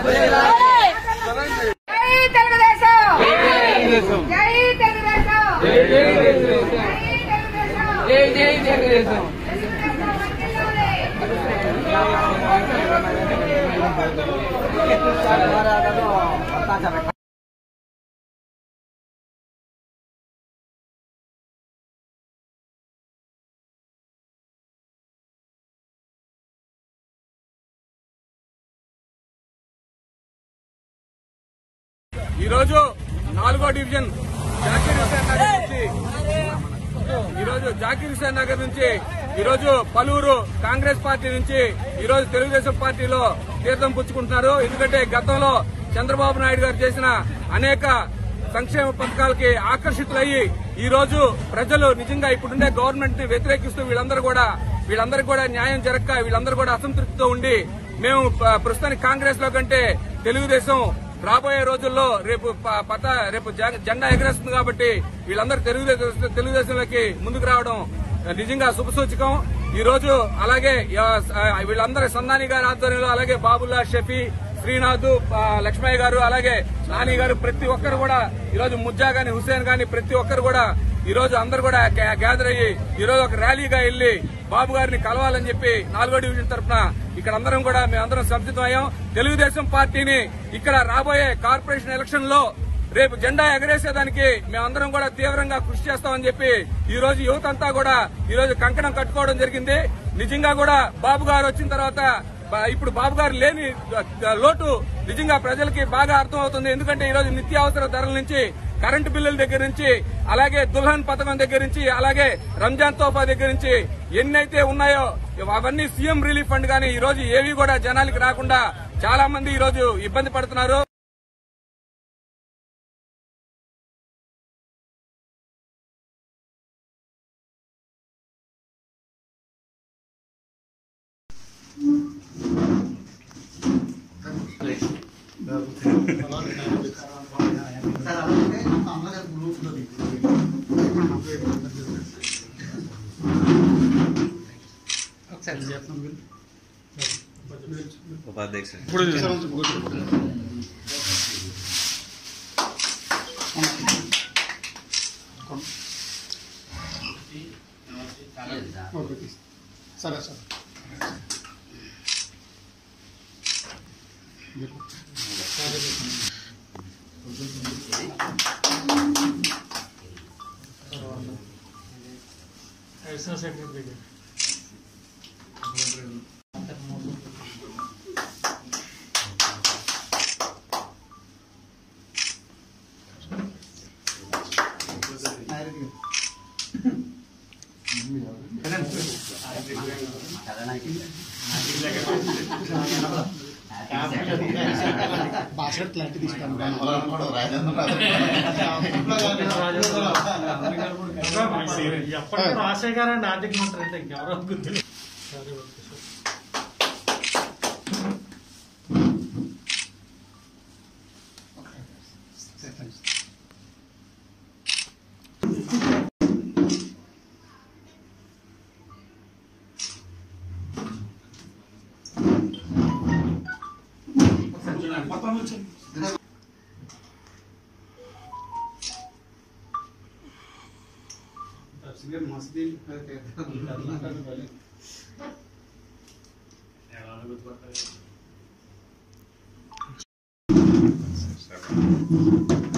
జై తెలుగుదేశం జై తెలుగుదేశం జై తెలుగుదేశం ఈ రోజు నాలుగో డివిజన్ జాకీర్ హుసేన్ నగర్ నుంచి ఈ రోజు జాకీర్ హుసేన్ నగర్ నుంచి ఈ రోజు పలువురు కాంగ్రెస్ పార్టీ నుంచి ఈ రోజు తెలుగుదేశం పార్టీలో తీర్థం పుచ్చుకుంటున్నారు ఎందుకంటే గతంలో చంద్రబాబు నాయుడు గారు చేసిన అనేక సంక్షేమ పథకాలకి ఆకర్షితులయ్యి ఈ రోజు ప్రజలు నిజంగా ఇప్పుడుండే గవర్నమెంట్ ని వ్యతిరేకిస్తూ వీళ్ళందరూ కూడా వీళ్ళందరికీ కూడా న్యాయం జరగక వీళ్ళందరూ కూడా అసంతృప్తితో ఉండి మేము ప- ప్రస్తుతానికి కాంగ్రెస్ లో కంటే తెలుగుదేశం రాబోయే రోజుల్లో రేపు ప- పత రేపు జ- జెండా ఎగరేస్తుంది కాబట్టి వీళ్ళందరూ తెలుగుదేశం తెలుగుదేశంలోకి ముందుకు రావడం నిజంగా శుభసూచకం ఈ రోజు అలాగే ఆ, వీళ్ళందరి సన్నాని గారి ఆధ్వర్యంలో అలాగే బాబుల్లా షఫీ శ్రీనాథ్ ఆ, లక్ష్మయ్య గారు అలాగే నాని గారు ప్రతి ఒక్కరు కూడా ఈ రోజు ముజ్జా గాని హుసేన్ గాని ప్రతి ఒక్కరు కూడా ఈ రోజు అందరు కూడా గ్యా- గ్యాదర్ అయ్యి ఈ రోజు ఒక ర్యాలీగా వెళ్లి బాబు గారిని కలవాలని చెప్పి నాలుగో డివిజన్ తరఫున ఇక్కడ అందరం కూడా మేమందరం సంసిద్ధమయ్యాం తెలుగుదేశం పార్టీని ఇక్కడ రాబోయే కార్పొరేషన్ ఎలక్షన్ లో రేపు జెండా ఎగరేసేదానికి మేమందరం కూడా తీవ్రంగా కృషి చేస్తామని చెప్పి ఈ రోజు యువత అంతా కూడా ఈ రోజు కంకణం కట్టుకోవడం జరిగింది నిజంగా కూడా బాబు గారు వచ్చిన తర్వాత బా- ఇప్పుడు బాబు గారు లేని ఆ, లోటు నిజంగా ప్రజలకి బాగా అర్థం అవుతుంది ఎందుకంటే ఈ రోజు నిత్యావసర ధరల నుంచి కరెంటు బిల్లుల దగ్గర నుంచి అలాగే దుల్హన్ పథకం దగ్గర నుంచి అలాగే రంజాన్ తోఫా దగ్గర నుంచి ఎన్నైతే ఉన్నాయో అవన్నీ సీఎం రిలీఫ్ ఫండ్ కానీ ఈ రోజు ఏవి కూడా జనాలకి రాకుండా చాలా మంది ఈ రోజు ఇబ్బంది పడుతున్నారు ఉపాధ్యక్షుడు సరే సరే అడిషనల్ సెక్రటరీ గారు బాస్కెట్ లాంటి తీసుకున్నాను ఎప్పటికీ రాజశేఖర్ గారు అండి ఆర్థిక మంత్రి అంటే ఇంకెవరో గుర్తులేదు సరే ఓకే సార్ సరే